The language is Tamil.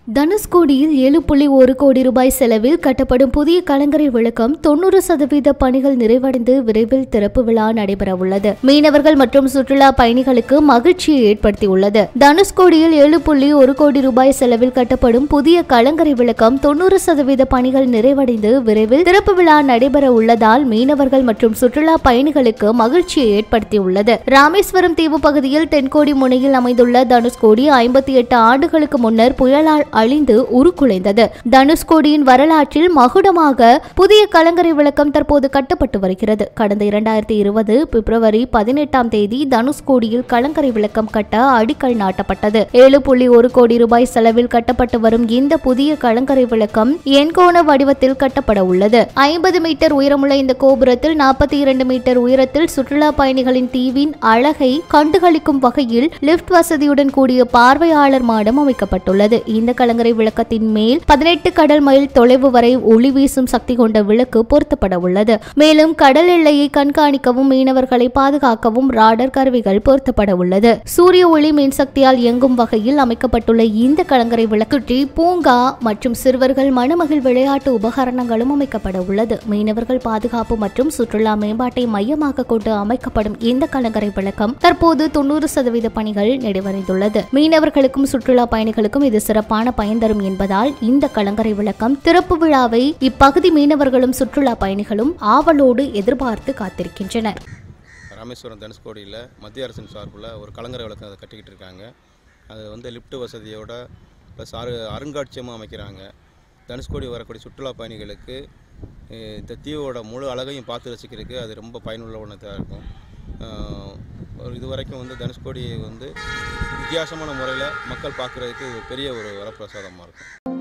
தனுஷ்கோடியில் ஏழு புள்ளி ஒரு கோடி ரூபாய் செலவில் கட்டப்படும் புதிய கலங்கரை விளக்கம் தொண்ணூறு சதவீத பணிகள் நிறைவடைந்து விரைவில் திறப்பு விழா நடைபெறவுள்ளது மீனவர்கள் மற்றும் சுற்றுலா பயணிகளுக்கு மகிழ்ச்சியை ஏற்படுத்தியுள்ளது தனுஷ்கோடியில் ஏழு புள்ளி ஒரு கோடி ரூபாய் செலவில் கட்டப்படும் புதிய கலங்கரை விளக்கம் தொண்ணூறு சதவீத பணிகள் நிறைவடைந்து விரைவில் திறப்பு விழா நடைபெற உள்ளதால் மீனவர்கள் மற்றும் சுற்றுலா பயணிகளுக்கு மகிழ்ச்சியை ஏற்படுத்தியுள்ளது ராமேஸ்வரம் தீவு பகுதியில் தென்கோடி முனையில் அமைந்துள்ள தனுஷ்கோடி ஐம்பத்தி எட்டு ஆண்டுகளுக்கு முன்னர் புயலால் அழிந்து உருக்குலைந்தது தனுஷ்கோடியின் வரலாற்றில் மகுடமாக புதிய கலங்கரை விளக்கம் தற்போது கட்டப்பட்டு வருகிறது கடந்த இரண்டாயிரத்தி இருபது பிப்ரவரி பதினெட்டாம் தேதி தனுஷ்கோடியில் கலங்கரை விளக்கம் கட்ட அடிக்கல் நாட்டப்பட்டது ஏழு புள்ளி ஒரு கோடி ரூபாய் செலவில் கட்டப்பட்டு வரும் இந்த புதிய கலங்கரை விளக்கம் எண்கோண வடிவத்தில் கட்டப்பட உள்ளது ஐம்பது மீட்டர் உயரமுள்ள இந்த கோபுரத்தில் நாற்பத்தி இரண்டு மீட்டர் உயரத்தில் சுற்றுலா பயணிகளின் தீவின் அழகை கண்டுகளிக்கும் வகையில் லிப்ட் வசதியுடன் கூடிய பார்வையாளர் மாடம் அமைக்கப்பட்டுள்ளது இந்த கலங்கரை விளக்கத்தின் மேல் பதினெட்டு கடல் மைல் தொலைவு வரை ஒளி வீசும் சக்தி கொண்ட விளக்கு பொருத்தப்பட உள்ளது மேலும் கடல் எல்லையை கண்காணிக்கவும் மீனவர்களை பாதுகாக்கவும் ராடர் கருவிகள் பொருத்தப்பட உள்ளது சூரிய ஒளி மின்சக்தியால் இயங்கும் வகையில் அமைக்கப்பட்டுள்ள இந்த கலங்கரை விளக்குற்றி பூங்கா மற்றும் சிறுவர்கள் மணமகிழ் விளையாட்டு உபகரணங்களும் அமைக்கப்பட உள்ளது மீனவர்கள் பாதுகாப்பு மற்றும் சுற்றுலா மேம்பாட்டை மையமாக கொண்டு அமைக்கப்படும் இந்த கலங்கரை விளக்கம் தற்போது தொண்ணூறு சதவீத பணிகள் நிறைவடைந்துள்ளது மீனவர்களுக்கும் சுற்றுலா பயணிகளுக்கும் இது சிறப்பான பயன் தரும் என்பதால் இந்த கலங்கரை விளக்கம் திறப்பு விழாவை இப்பகுதி மீனவர்களும் சுற்றுலா பயணிகளும் ஆவலோடு எதிர்பார்த்து காத்திருக்கின்றனர் ராமேஸ்வரம் தனுஷ்கோடியில் மத்திய அரசின் சார்பில் ஒரு கலங்கரை விளக்கம் அதை கட்டிக்கிட்டு இருக்காங்க அது வந்து லிஃப்ட் வசதியோட ப்ளஸ் அரு அருங்காட்சியமும் அமைக்கிறாங்க தனுஷ்கோடி வரக்கூடிய சுற்றுலா பயணிகளுக்கு அஹ், இந்த தீவோட முழு அழகையும் பார்த்து ரசிக்கிறதுக்கு அது ரொம்ப பயனுள்ள ஒன்றதாக இருக்கும் அஹ், ஒரு இது வரைக்கும் வந்து தனுஷ்கோடி வந்து வித்தியாசமான முறையில் மக்கள் பார்க்குறதுக்கு இது ஒரு பெரிய ஒரு வரப்பிரசாதமாக இருக்கும்